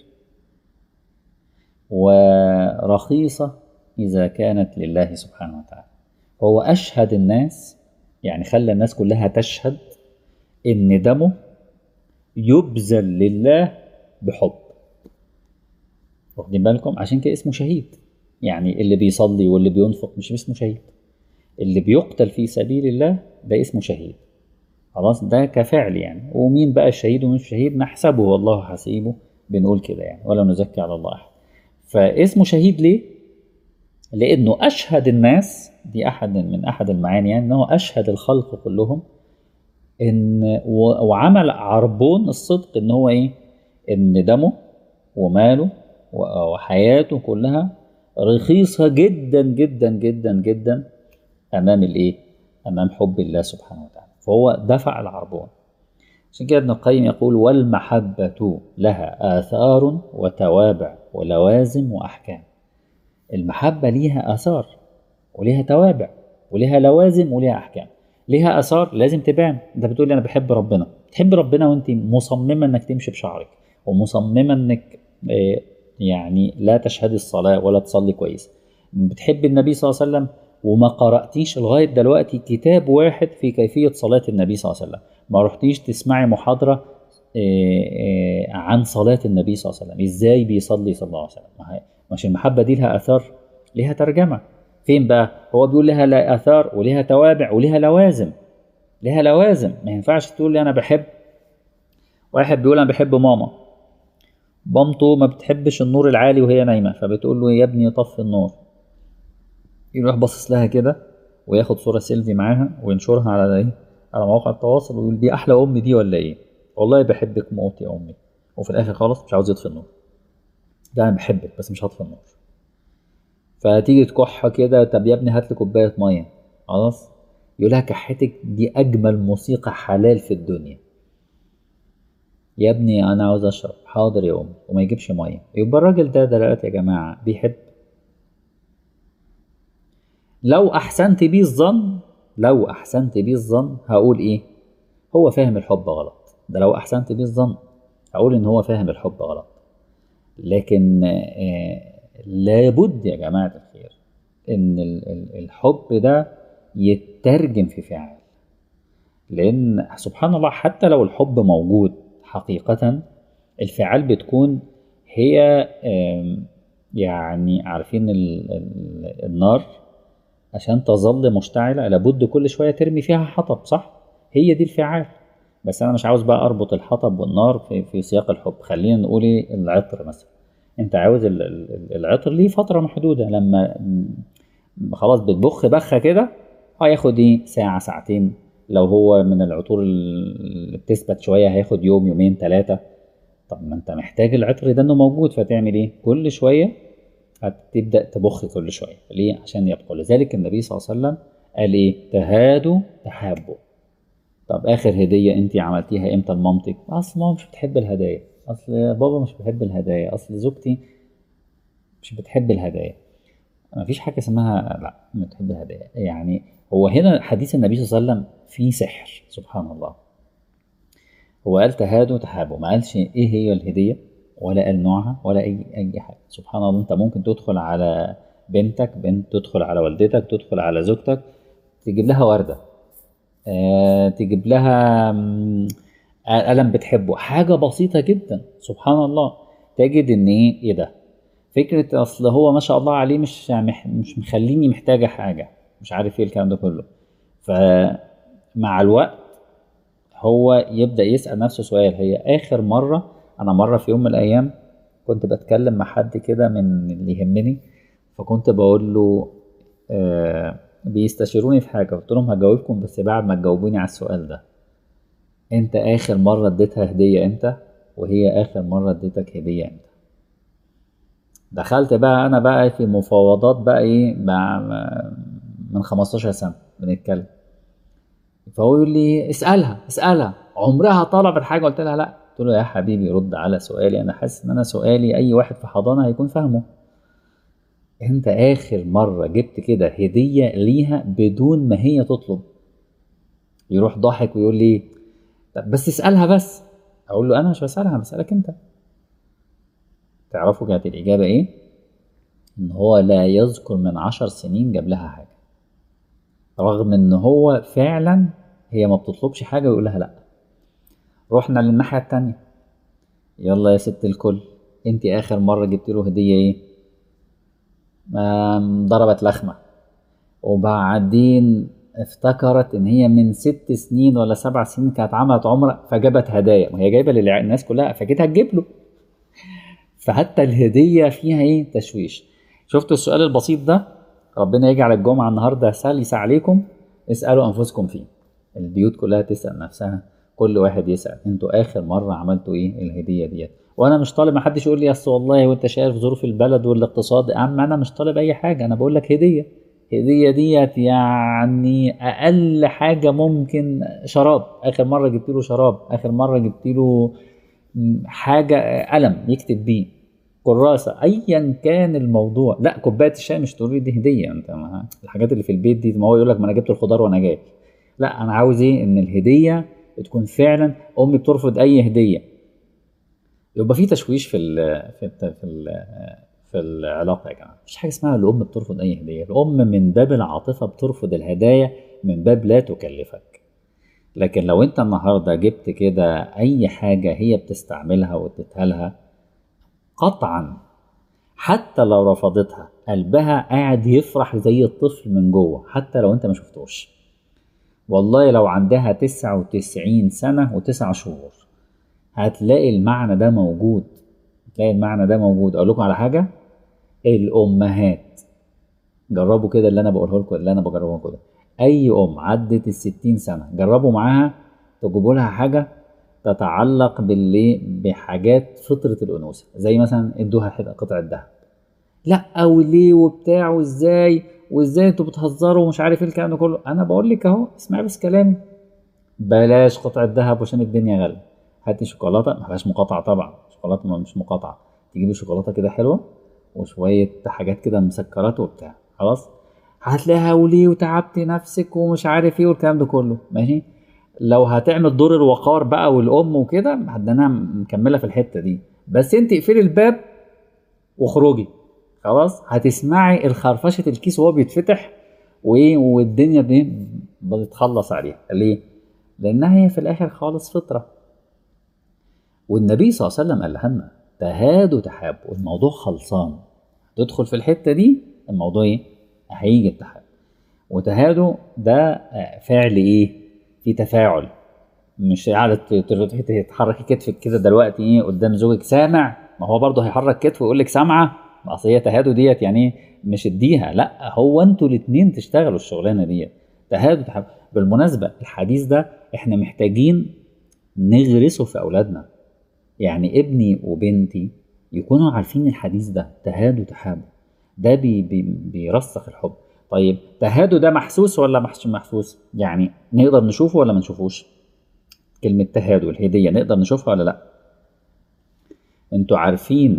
ورخيصة إذا كانت لله سبحانه وتعالى هو أشهد الناس يعني خلى الناس كلها تشهد إن دمه يبذل لله بحب واخدين بالكم عشان كده اسمه شهيد يعني اللي بيصلي واللي بينفق مش اسمه شهيد اللي بيقتل في سبيل الله ده اسمه شهيد خلاص ده كفعل يعني ومين بقى الشهيد ومين الشهيد نحسبه والله حسيبه بنقول كده يعني ولا نزكي على الله احد فاسمه شهيد ليه لانه اشهد الناس دي احد من احد المعاني يعني انه اشهد الخلق كلهم ان وعمل عربون الصدق ان هو ايه ان دمه وماله وحياته كلها رخيصه جدا جدا جدا جدا امام الايه امام حب الله سبحانه وتعالى فهو دفع العربون عشان كده ابن القيم يقول والمحبة لها آثار وتوابع ولوازم وأحكام المحبة ليها آثار وليها توابع وليها لوازم وليها أحكام ليها آثار لازم تبان أنت بتقول أنا بحب ربنا تحب ربنا وأنت مصممة أنك تمشي بشعرك ومصممة أنك يعني لا تشهدي الصلاة ولا تصلي كويس بتحب النبي صلى الله عليه وسلم وما قرأتيش لغاية دلوقتي كتاب واحد في كيفية صلاة النبي صلى الله عليه وسلم ما رحتيش تسمعي محاضرة عن صلاة النبي صلى الله عليه وسلم ازاي بيصلي صلى الله عليه وسلم مش المحبة دي لها أثار ليها ترجمة فين بقى هو بيقول لها لا أثار وليها توابع وليها لوازم ليها لوازم ما ينفعش تقول لي أنا بحب واحد بيقول أنا بحب ماما مامته ما بتحبش النور العالي وهي نايمة فبتقول له يا ابني طفي النور يروح باصص لها كده وياخد صورة سيلفي معاها وينشرها على ايه على مواقع التواصل ويقول دي احلى ام دي ولا ايه والله بحبك موت يا امي وفي الاخر خالص مش عاوز يطفي النور ده انا بحبك بس مش هطفي النور فتيجي تكح كده طب يا ابني هات لي كوبايه ميه خلاص يقول لها كحتك دي اجمل موسيقى حلال في الدنيا يا ابني انا عاوز اشرب حاضر يا امي وما يجيبش ميه يبقى الراجل ده دلوقتي يا جماعه بيحب لو احسنت بيه الظن لو احسنت بيه الظن هقول ايه هو فاهم الحب غلط ده لو احسنت بيه الظن هقول ان هو فاهم الحب غلط لكن آه لابد يا جماعه الخير ان الحب ده يترجم في فعل لان سبحان الله حتى لو الحب موجود حقيقه الفعال بتكون هي يعني عارفين النار عشان تظل مشتعلة لابد كل شوية ترمي فيها حطب صح؟ هي دي الفعال بس أنا مش عاوز بقى أربط الحطب والنار في, في سياق الحب خلينا نقول العطر مثلا أنت عاوز العطر ليه فترة محدودة لما خلاص بتبخ بخة كده هياخد إيه ساعة ساعتين لو هو من العطور اللي بتثبت شوية هياخد يوم يومين ثلاثة طب ما أنت محتاج العطر ده إنه موجود فتعمل إيه؟ كل شوية هتبدا تبخ كل شويه ليه عشان يبقى لذلك النبي صلى الله عليه وسلم قال ايه تهادوا تحابوا طب اخر هديه انت عملتيها امتى لمامتك اصل ماما مش بتحب الهدايا اصل بابا مش بيحب الهدايا اصل زوجتي مش بتحب الهدايا ما فيش حاجه اسمها لا ما بتحب الهدايا يعني هو هنا حديث النبي صلى الله عليه وسلم فيه سحر سبحان الله هو قال تهادوا تحابوا ما قالش ايه هي الهديه ولا قال نوعها ولا اي اي حاجه سبحان الله انت ممكن تدخل على بنتك بنت تدخل على والدتك تدخل على زوجتك تجيب لها ورده آه، تجيب لها مم، قلم بتحبه حاجه بسيطه جدا سبحان الله تجد ان ايه ايه ده فكره اصل هو ما شاء الله عليه مش مح- مش مخليني محتاجه حاجه مش عارف ايه الكلام ده كله فمع الوقت هو يبدا يسال نفسه سؤال هي اخر مره انا مره في يوم من الايام كنت بتكلم مع حد كده من اللي يهمني فكنت بقول له آه بيستشيروني في حاجه قلت لهم هجاوبكم بس بعد ما تجاوبوني على السؤال ده انت اخر مره اديتها هديه امتى وهي اخر مره اديتك هديه امتى دخلت بقى انا بقى في مفاوضات بقى ايه مع من 15 سنه بنتكلم فهو يقول لي اسالها اسالها عمرها طلبت حاجه قلت لها لا قلت له يا حبيبي رد على سؤالي انا حاسس ان انا سؤالي اي واحد في حضانه هيكون فاهمه انت اخر مره جبت كده هديه ليها بدون ما هي تطلب يروح ضاحك ويقول لي طب بس اسالها بس اقول له انا مش بسالها انا بسالك انت تعرفوا كانت الاجابه ايه ان هو لا يذكر من عشر سنين جاب لها حاجه رغم ان هو فعلا هي ما بتطلبش حاجه ويقول لها لا رحنا للناحيه التانية يلا يا ست الكل انت اخر مره جبت له هديه ايه آم، ضربت لخمه وبعدين افتكرت ان هي من ست سنين ولا سبع سنين كانت عملت عمره فجابت هدايا ما هي جايبه للناس كلها فجيت هتجيب له فحتى الهديه فيها ايه تشويش شفتوا السؤال البسيط ده ربنا يجعل الجمعه النهارده سلسة عليكم اسالوا انفسكم فيه البيوت كلها تسال نفسها كل واحد يسال انتوا اخر مره عملتوا ايه الهديه ديت وانا مش طالب ما حدش يقول لي اصل والله وانت شايف ظروف البلد والاقتصاد يا عم انا مش طالب اي حاجه انا بقول لك هديه هديه ديت يعني اقل حاجه ممكن شراب اخر مره جبت له شراب اخر مره جبت له م، حاجه قلم يكتب بيه كراسه ايا كان الموضوع لا كوبايه الشاي مش تقول لي دي هديه انت ما الحاجات اللي في البيت دي ما هو يقول لك ما انا جبت الخضار وانا جاي لا انا عاوز ايه ان الهديه تكون فعلا امي بترفض اي هديه يبقى في تشويش في ال في ال في ال في العلاقه يا جماعه مفيش حاجه اسمها الام بترفض اي هديه الام من باب العاطفه بترفض الهدايا من باب لا تكلفك لكن لو انت النهارده جبت كده اي حاجه هي بتستعملها واديتها لها قطعا حتى لو رفضتها قلبها قاعد يفرح زي الطفل من جوه حتى لو انت ما شفتوش والله لو عندها تسعة وتسعين سنة وتسع شهور هتلاقي المعنى ده موجود هتلاقي المعنى ده موجود اقول لكم على حاجة الامهات جربوا كده اللي انا بقوله لكم اللي انا بجربه كده اي ام عدت الستين سنة جربوا معاها تجيبوا لها حاجة تتعلق باللي بحاجات فطرة الأنوثة زي مثلا ادوها حتة قطعة ذهب لا وليه وبتاع وازاي وازاي انتوا بتهزروا ومش عارف ايه الكلام ده كله انا بقول لك اهو اسمعي بس كلامي بلاش قطعة ذهب عشان الدنيا غالية هاتي شوكولاتة ما فيهاش مقاطعة طبعا شوكولاتة ما مش مقاطعة تجيبي شوكولاتة كده حلوة وشوية حاجات كده مسكرات وبتاع خلاص هتلاقيها وليه وتعبتي نفسك ومش عارف ايه والكلام ده كله ماشي لو هتعمل دور الوقار بقى والام وكده ده انا مكمله في الحته دي بس انت اقفلي الباب واخرجي خلاص هتسمعي الخرفشه الكيس وهو بيتفتح وايه والدنيا دي بتتخلص عليها ليه لانها هي في الاخر خالص فطره والنبي صلى الله عليه وسلم قال لنا تهادوا تحابوا الموضوع خلصان تدخل في الحته دي الموضوع ايه هيجي التحاب وتهادوا ده فعل ايه في تفاعل مش قاعدة تحركي كتفك كده دلوقتي ايه قدام زوجك سامع ما هو برضه هيحرك كتفه ويقول لك سامعه ما اصل هي تهادوا ديت يعني مش اديها لا هو انتوا الاثنين تشتغلوا الشغلانه ديت تهادوا تحب بالمناسبه الحديث ده احنا محتاجين نغرسه في اولادنا يعني ابني وبنتي يكونوا عارفين الحديث ده تهادوا تحابوا ده بي بي بيرسخ الحب طيب تهادوا ده محسوس ولا مش محسوس يعني نقدر نشوفه ولا ما نشوفوش كلمة تهادوا الهدية نقدر نشوفها ولا لأ انتوا عارفين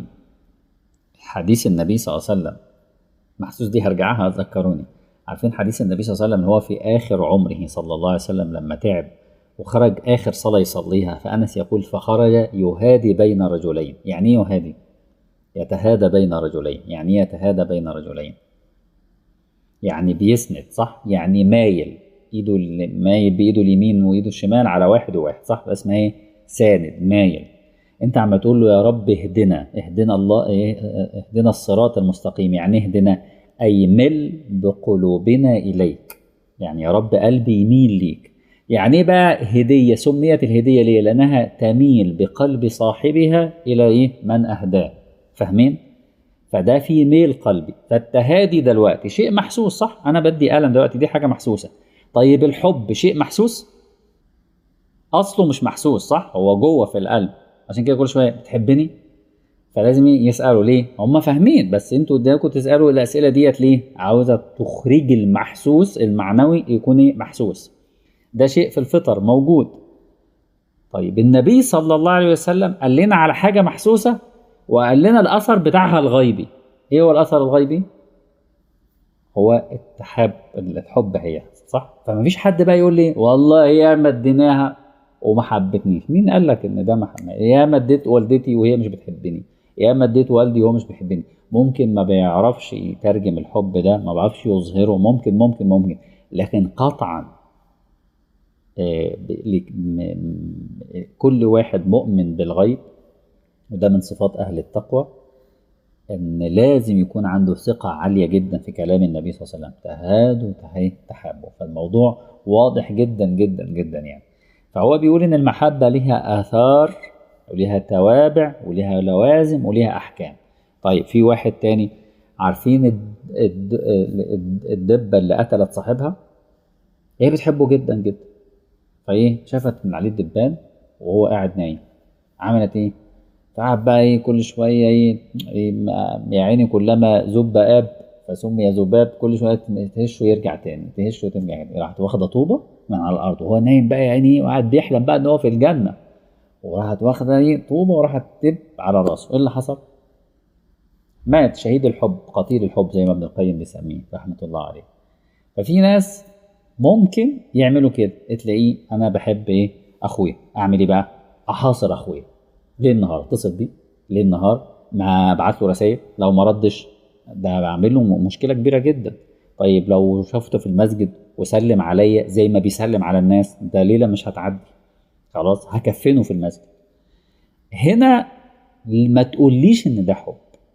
حديث النبي صلى الله عليه وسلم محسوس دي هرجعها ذكروني عارفين حديث النبي صلى الله عليه وسلم اللي هو في آخر عمره صلى الله عليه وسلم لما تعب وخرج آخر صلاة يصليها فأنس يقول فخرج يهادي بين رجلين يعني ايه يهادي يتهادى بين رجلين يعني ايه يتهادى بين رجلين يعني بيسند صح يعني مايل ايده ال- مايل بايده اليمين وايده الشمال على واحد وواحد صح بس اسمها ايه ساند مايل انت عم تقول له يا رب اهدنا اهدنا الله إيه، اهدنا الصراط المستقيم يعني اهدنا اي مل بقلوبنا اليك يعني يا رب قلبي يميل ليك يعني ايه بقى هديه سميت الهديه ليه لانها تميل بقلب صاحبها الى ايه من اهداه فاهمين فده في ميل قلبي فالتهادي دلوقتي شيء محسوس صح انا بدي قلم دلوقتي دي حاجه محسوسه طيب الحب شيء محسوس اصله مش محسوس صح هو جوه في القلب عشان كده كل شويه بتحبني فلازم يسالوا ليه هم فاهمين بس انتوا قدامكم تسالوا الاسئله ديت ليه عاوزه تخرج المحسوس المعنوي يكون إيه؟ محسوس ده شيء في الفطر موجود طيب النبي صلى الله عليه وسلم قال لنا على حاجه محسوسه وقال لنا الاثر بتاعها الغيبي ايه هو الاثر الغيبي هو التحاب الحب هي صح فما فيش حد بقى يقول لي والله يا ما اديناها وما حبتنيش مين قال لك ان ده ما حب- يا ما اديت والدتي وهي مش بتحبني يا ما اديت والدي وهو مش بيحبني ممكن ما بيعرفش يترجم الحب ده ما بيعرفش يظهره ممكن ممكن ممكن لكن قطعا آه، ب- لك- م- م- كل واحد مؤمن بالغيب وده من صفات اهل التقوى ان لازم يكون عنده ثقة عالية جدا في كلام النبي صلى الله عليه وسلم تهادوا تهي تحابوا فالموضوع واضح جدا جدا جدا يعني فهو بيقول ان المحبة لها آثار ولها توابع ولها لوازم ولها أحكام طيب في واحد تاني عارفين الد- الد- الد- الدبة اللي قتلت صاحبها هي بتحبه جدا جدا فايه شافت من عليه الدبان وهو قاعد نايم عملت ايه فقعد بقى ايه كل شويه ايه, إيه ما- يا عيني كلما ذب اب فسمي ذباب كل شويه تهش ويرجع تاني تهش وترجع تاني راحت واخده طوبه من على الارض وهو نايم بقى يا عيني وقاعد بيحلم بقى ان هو في الجنه وراحت واخده ايه طوبه وراحت تب على راسه ايه اللي حصل؟ مات شهيد الحب قتيل الحب زي ما ابن القيم بيسميه رحمه الله عليه ففي ناس ممكن يعملوا كده تلاقيه انا بحب ايه اخويا اعمل ايه بقى احاصر اخويا ليل نهار اتصل بيه ليل نهار ما ابعت له رسائل لو ما ردش ده بعمل له م- مشكله كبيره جدا طيب لو شفته في المسجد وسلم عليا زي ما بيسلم على الناس ده ليله مش هتعدي خلاص هكفنه في المسجد هنا ما تقوليش ان ده حب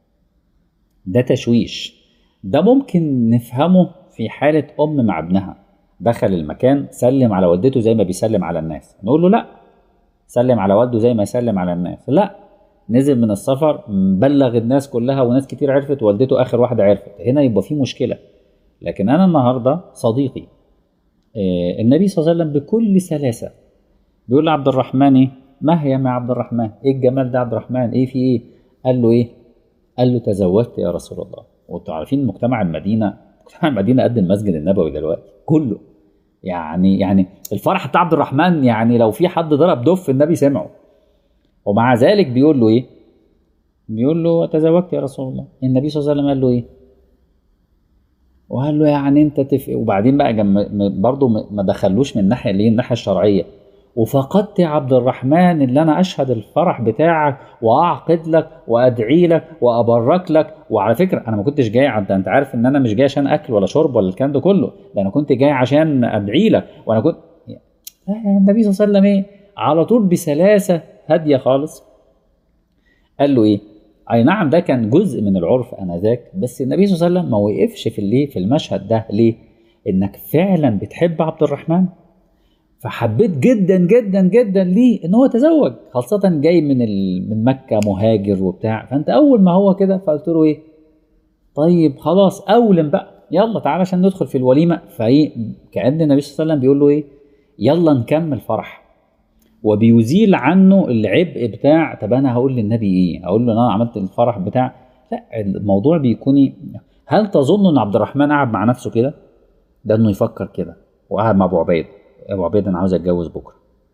ده تشويش ده ممكن نفهمه في حالة أم مع ابنها دخل المكان سلم على والدته زي ما بيسلم على الناس نقول له لا سلم على والده زي ما يسلم على الناس لا نزل من السفر بلغ الناس كلها وناس كتير عرفت والدته آخر واحدة عرفت هنا يبقى في مشكلة لكن أنا النهاردة صديقي آه، النبي صلى الله عليه وسلم بكل سلاسة بيقول لعبد الرحمن ايه ما هي يا عبد الرحمن ايه الجمال ده عبد الرحمن ايه في ايه قال له ايه قال له تزوجت يا رسول الله وانتوا عارفين مجتمع المدينه مجتمع المدينه قد المسجد النبوي دلوقتي كله يعني يعني الفرح بتاع عبد الرحمن يعني لو في حد ضرب دف النبي سمعه ومع ذلك بيقول له ايه بيقول له تزوجت يا رسول الله النبي صلى الله عليه وسلم قال له ايه وقال له يعني انت تف... وبعدين بقى جم... برضه ما دخلوش من الناحيه اللي هي الناحيه الشرعيه وفقدت يا عبد الرحمن اللي انا اشهد الفرح بتاعك واعقد لك وادعي لك وابرك لك وعلى فكره انا ما كنتش جاي عند انت عارف ان انا مش جاي عشان اكل ولا شرب ولا الكلام ده كله ده انا كنت جاي عشان ادعي لك وانا كنت لا يا النبي صلى الله عليه وسلم ايه على طول بسلاسه هاديه خالص قال له ايه اي نعم ده كان جزء من العرف انذاك بس النبي صلى الله عليه وسلم ما وقفش في الليه في المشهد ده ليه انك فعلا بتحب عبد الرحمن فحبيت جدا جدا جدا ليه ان هو تزوج خاصة جاي من ال... من مكة مهاجر وبتاع فانت اول ما هو كده فقلت له ايه طيب خلاص اولم بقى يلا تعالى عشان ندخل في الوليمة فايه كأن النبي صلى الله عليه وسلم بيقول له ايه يلا نكمل فرح وبيزيل عنه العبء بتاع طب انا هقول للنبي ايه هقول له انا عملت الفرح بتاع لا الموضوع بيكون إيه؟ هل تظن ان عبد الرحمن قعد مع نفسه كده ده انه يفكر كده وقعد مع ابو عبيد ابو عبيد انا عاوز اتجوز بكره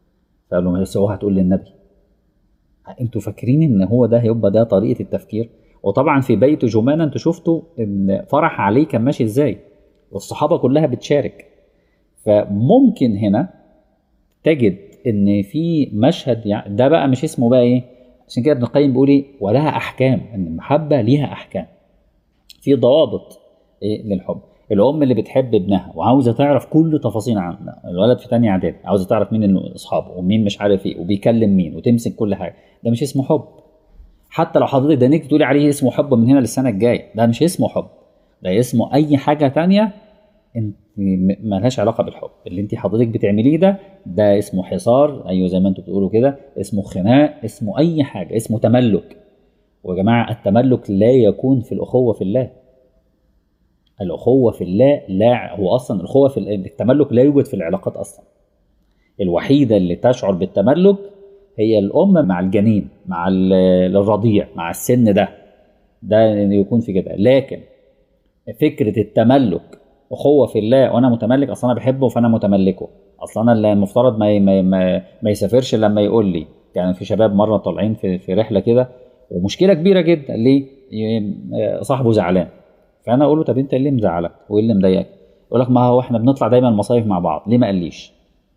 فقال لهم بس هو هتقول للنبي انتوا فاكرين ان هو ده هيبقى ده طريقه التفكير وطبعا في بيت جمانه انتوا شفتوا ان فرح عليه كان ماشي ازاي والصحابه كلها بتشارك فممكن هنا تجد ان في مشهد يعني ده بقى مش اسمه بقى ايه عشان كده ابن القيم بيقول ايه ولها احكام ان المحبه ليها احكام في ضوابط ايه للحب الام اللي بتحب ابنها وعاوزه تعرف كل تفاصيل عنه الولد في تانية اعدادي عاوزه تعرف مين إنه اصحابه ومين مش عارف ايه وبيكلم مين وتمسك كل حاجه ده مش اسمه حب حتى لو حضرتك ده تقولي عليه اسمه حب من هنا للسنه الجايه ده مش اسمه حب ده اسمه اي حاجه تانية انت م- ملهاش علاقه بالحب اللي انت حضرتك بتعمليه ده ده اسمه حصار ايوه زي ما انتوا بتقولوا كده اسمه خناق اسمه اي حاجه اسمه تملك ويا جماعه التملك لا يكون في الاخوه في الله الاخوه في الله لا هو اصلا الاخوه في ال- التملك لا يوجد في العلاقات اصلا الوحيده اللي تشعر بالتملك هي الام مع الجنين مع ال- الرضيع مع السن ده ده يكون في كده لكن فكره التملك اخوه في الله وانا متملك اصلا انا بحبه فانا متملكه اصلا انا اللي المفترض ما ما ما, ما يسافرش إلا لما يقول لي كان في شباب مره طالعين في في رحله كده ومشكله كبيره جدا ليه ي- صاحبه زعلان فانا اقول له طب انت إيه اللي مزعلك وايه اللي مضايقك يقول لك ما هو احنا بنطلع دايما المصايف مع بعض ليه ما قاليش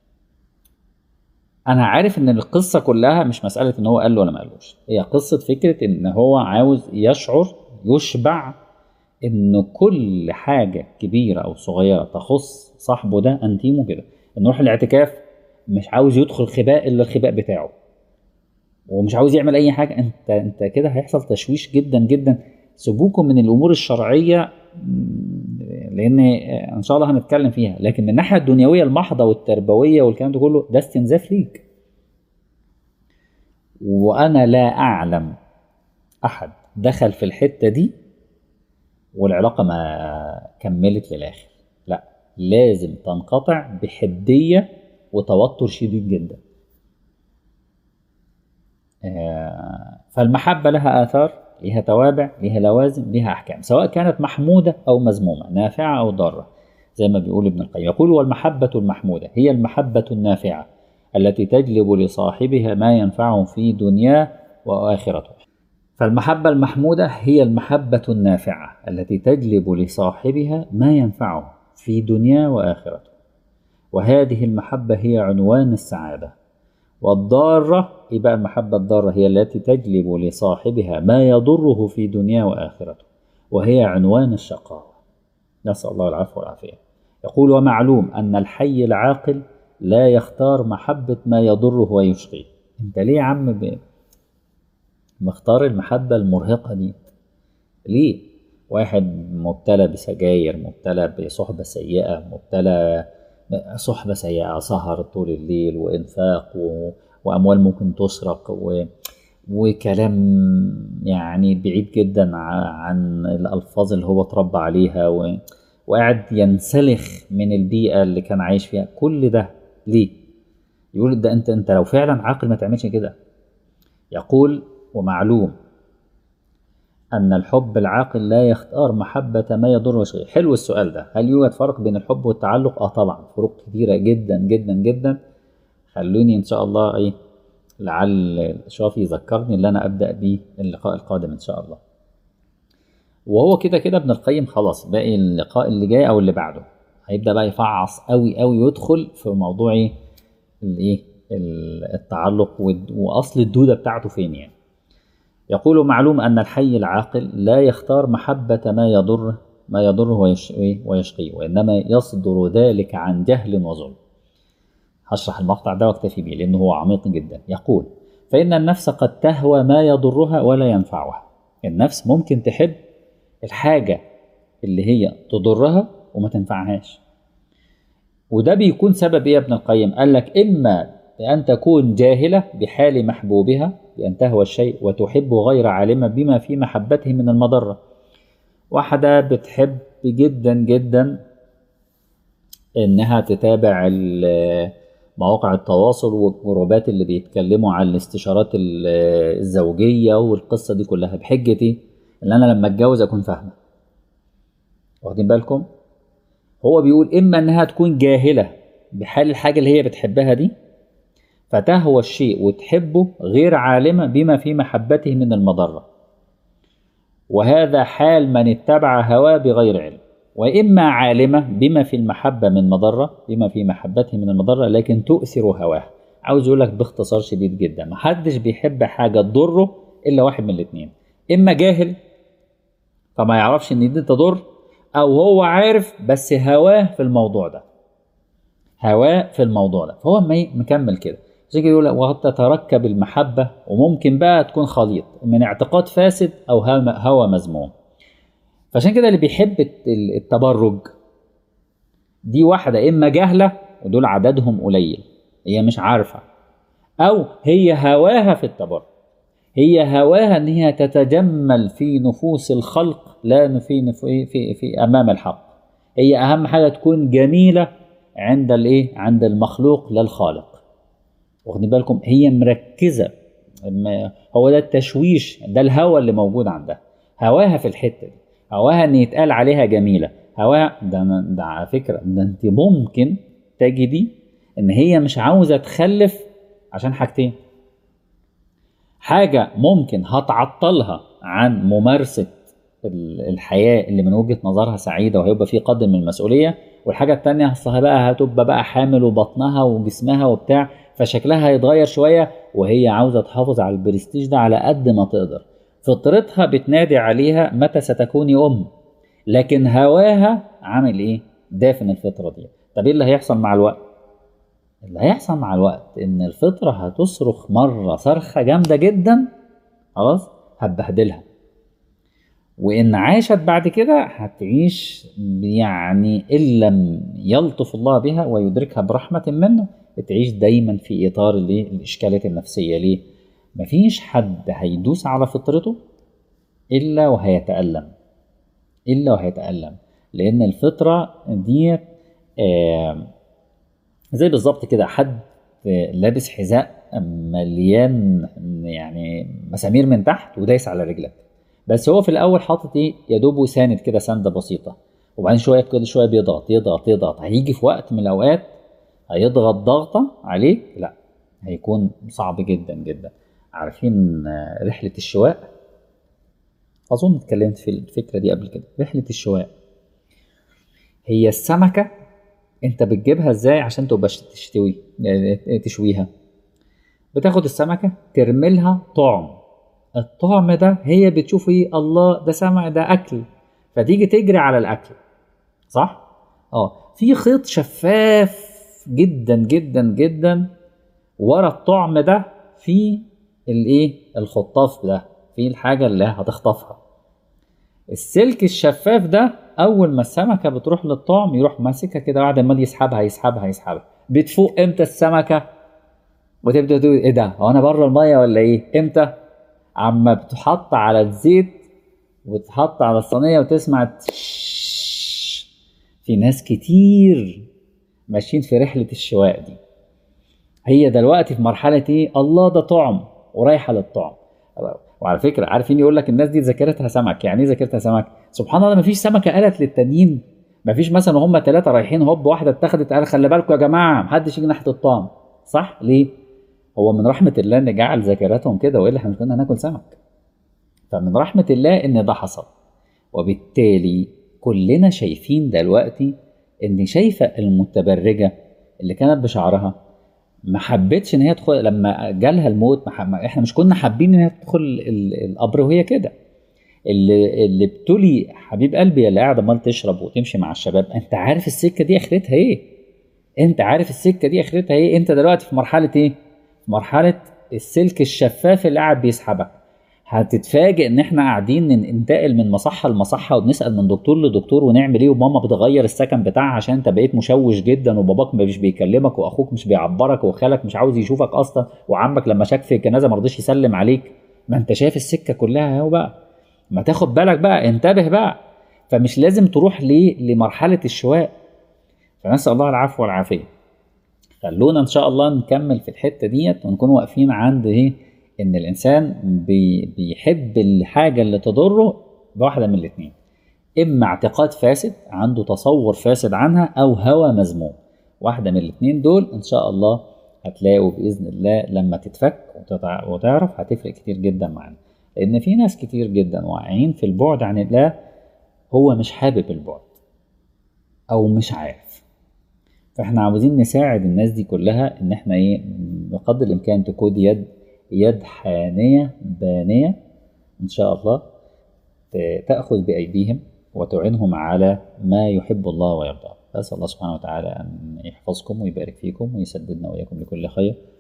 انا عارف ان القصه كلها مش مساله ان هو قال له ولا ما قالوش هي قصه فكره ان هو عاوز يشعر يشبع ان كل حاجه كبيره او صغيره تخص صاحبه ده انتيمه كده نروح الاعتكاف مش عاوز يدخل خباء الا الخباء بتاعه ومش عاوز يعمل اي حاجه انت انت كده هيحصل تشويش جدا جدا سيبوكم من الامور الشرعيه م، لان ان شاء الله هنتكلم فيها لكن من الناحيه الدنيويه المحضه والتربويه والكلام ده كله ده استنزاف ليك وانا لا اعلم احد دخل في الحته دي والعلاقه ما كملت للاخر لا لازم تنقطع بحديه وتوتر شديد جدا آه، فالمحبة لها آثار لها توابع لها لوازم لها أحكام سواء كانت محمودة أو مذمومة نافعة أو ضارة زي ما بيقول ابن القيم يقول والمحبة المحمودة هي المحبة النافعة التي تجلب لصاحبها ما ينفعه في دنياه وآخرته فالمحبة المحمودة هي المحبة النافعة التي تجلب لصاحبها ما ينفعه في دنياه وآخرته وهذه المحبة هي عنوان السعادة والضارة يبقى المحبة الضارة هي التي تجلب لصاحبها ما يضره في دنياه وآخرته وهي عنوان الشقاوة نسأل الله العفو والعافية يقول ومعلوم أن الحي العاقل لا يختار محبة ما يضره ويشقيه انت ليه يا عم ب... مختار المحبة المرهقة دي ليه واحد مبتلى بسجاير مبتلى بصحبة سيئة مبتلى صحبة سيئة سهر طول الليل وإنفاق و... وأموال ممكن تسرق و... وكلام يعني بعيد جدا ع- عن الألفاظ اللي هو اتربى عليها و... وقاعد ينسلخ من البيئة اللي كان عايش فيها كل ده ليه؟ يقول ده انت انت لو فعلا عاقل ما تعملش كده يقول ومعلوم أن الحب العاقل لا يختار محبة ما يضر ويشغل حلو السؤال ده هل يوجد فرق بين الحب والتعلق؟ آه طبعا فروق كتيرة جدا جدا جدا خلوني إن شاء الله إيه لعل شافي يذكرني اللي أنا أبدأ بيه اللقاء القادم إن شاء الله وهو كده كده ابن القيم خلاص باقي اللقاء اللي جاي أو اللي بعده هيبدأ بقى يفعص قوي قوي ويدخل في موضوع إيه الإيه التعلق والد- وأصل الدودة بتاعته فين يعني يقول معلوم أن الحي العاقل لا يختار محبة ما يضر ما يضره ويش- ويشقيه وإنما يصدر ذلك عن جهل وظلم هشرح المقطع ده واكتفي به لأنه هو عميق جدا يقول فإن النفس قد تهوى ما يضرها ولا ينفعها النفس ممكن تحب الحاجة اللي هي تضرها وما تنفعهاش وده بيكون سبب ايه يا ابن القيم قال لك اما بان تكون جاهله بحال محبوبها بان تهوى الشيء وتحب غير عالمه بما في محبته من المضره واحده بتحب جدا جدا انها تتابع ال- مواقع التواصل والجروبات اللي بيتكلموا عن الاستشارات ال- الزوجيه والقصه دي كلها بحجه ايه ان انا لما اتجوز اكون فاهمه واخدين بالكم هو بيقول اما انها تكون جاهله بحال الحاجه اللي هي بتحبها دي فتهوى الشيء وتحبه غير عالمة بما في محبته من المضرة وهذا حال من اتبع هواه بغير علم وإما عالمة بما في المحبة من مضرة بما في محبته من المضرة لكن تؤثر هواه عاوز يقول لك باختصار شديد جدا محدش بيحب حاجة تضره إلا واحد من الاتنين إما جاهل فما يعرفش إن دي تضر أو هو عارف بس هواه في الموضوع ده هواه في الموضوع ده فهو مكمل كده عشان كده يقول وتتركب المحبة وممكن بقى تكون خليط من اعتقاد فاسد أو هوى مذموم فعشان كده اللي بيحب التبرج دي واحدة إما جاهلة ودول عددهم قليل هي مش عارفة أو هي هواها في التبرج هي هواها إن هي تتجمل في نفوس الخلق لا في في في, في أمام الحق هي أهم حاجة تكون جميلة عند الإيه عند المخلوق لا الخالق واخدين بالكم هي مركزة هو ده التشويش ده الهوى اللي موجود عندها هواها في الحتة دي هواها ان يتقال عليها جميله هواها ده, ده على فكره ده انت ممكن تجدي ان هي مش عاوزه تخلف عشان حاجتين حاجه ممكن هتعطلها عن ممارسه الحياه اللي من وجهه نظرها سعيده وهيبقى في قدر من المسؤوليه والحاجه التانية اصلها بقى هتبقى بقى حامل وبطنها وجسمها وبتاع فشكلها هيتغير شويه وهي عاوزه تحافظ على البرستيج ده على قد ما تقدر فطرتها بتنادي عليها متى ستكوني أم لكن هواها عامل إيه؟ دافن الفطرة دي طب إيه اللي هيحصل مع الوقت؟ اللي هيحصل مع الوقت إن الفطرة هتصرخ مرة صرخة جامدة جدا خلاص هتبهدلها وإن عاشت بعد كده هتعيش يعني إن لم يلطف الله بها ويدركها برحمة منه تعيش دايما في إطار الإشكالات النفسية ليه؟ مفيش حد هيدوس على فطرته إلا وهيتألم إلا وهيتألم لأن الفطرة دي آه زي بالظبط كده حد لابس حذاء مليان يعني مسامير من تحت ودايس على رجلك بس هو في الأول حاطط إيه يا دوب ساند كده سندة بسيطة وبعدين شوية كده شوية بيضغط يضغط يضغط هيجي في وقت من الأوقات هيضغط ضغطة عليك لا هيكون صعب جدا جدا عارفين رحلة الشواء أظن اتكلمت في الفكرة دي قبل كده رحلة الشواء هي السمكة أنت بتجيبها إزاي عشان تبقى تشتوي تشويها بتاخد السمكة ترملها طعم الطعم ده هي بتشوف ايه الله ده سمك ده أكل فتيجي تجري على الأكل صح؟ اه في خيط شفاف جدا جدا جدا ورا الطعم ده في الايه الخطاف ده في الحاجه اللي هتخطفها السلك الشفاف ده اول ما السمكه بتروح للطعم يروح ماسكها كده بعد ما يسحبها يسحبها يسحبها بتفوق امتى السمكه وتبدا تقول ايه ده هو انا بره الميه ولا ايه امتى عما بتحط على الزيت وتحط على الصينيه وتسمع في ناس كتير ماشيين في رحله الشواء دي هي دلوقتي في مرحله ايه الله ده طعم ورايحه للطعم وعلى فكره عارفين يقول لك الناس دي ذاكرتها سمك يعني ايه ذاكرتها سمك سبحان الله مفيش سمكه قالت للتانيين مفيش مثلا وهم ثلاثه رايحين هوب واحده اتخذت قال خلي بالكم يا جماعه محدش يجي ناحيه الطعم صح ليه هو من رحمه الله ان جعل ذاكرتهم كده والا احنا مش كنا هناكل سمك فمن رحمه الله ان ده حصل وبالتالي كلنا شايفين دلوقتي ان شايفه المتبرجه اللي كانت بشعرها ما حبتش ان هي تدخل لما جالها الموت ما احنا مش كنا حابين ان هي تدخل القبر وهي كده اللي اللي بتولي حبيب قلبي اللي قاعد عمال تشرب وتمشي مع الشباب انت عارف السكه دي اخرتها ايه انت عارف السكه دي اخرتها ايه انت دلوقتي في مرحله ايه في مرحله السلك الشفاف اللي قاعد بيسحبك هتتفاجئ ان احنا قاعدين ننتقل من مصحه لمصحه وبنسال من دكتور لدكتور ونعمل ايه وماما بتغير السكن بتاعها عشان انت بقيت مشوش جدا وباباك مش بيكلمك واخوك مش بيعبرك وخالك مش عاوز يشوفك اصلا وعمك لما شاك في الجنازه ما رضيش يسلم عليك ما انت شايف السكه كلها اهو بقى ما تاخد بالك بقى انتبه بقى فمش لازم تروح ليه لمرحله الشواء فنسال الله العفو والعافيه خلونا ان شاء الله نكمل في الحته ديت ونكون واقفين عند ايه ان الانسان بي بيحب الحاجه اللي تضره بواحده من الاثنين اما اعتقاد فاسد عنده تصور فاسد عنها او هوى مذموم واحده من الاثنين دول ان شاء الله هتلاقوا بإذن الله لما تتفك وتتع- وتعرف هتفرق كتير جدا معانا لأن في ناس كتير جدا واقعين في البعد عن الله هو مش حابب البعد أو مش عارف فاحنا عاوزين نساعد الناس دي كلها ان احنا ايه بقدر الامكان تكون يد يد حانية بانية ان شاء الله ت- تأخذ بأيديهم وتعينهم على ما يحب الله ويرضاه أسأل الله سبحانه وتعالى أن يحفظكم ويبارك فيكم ويسددنا وإياكم لكل خير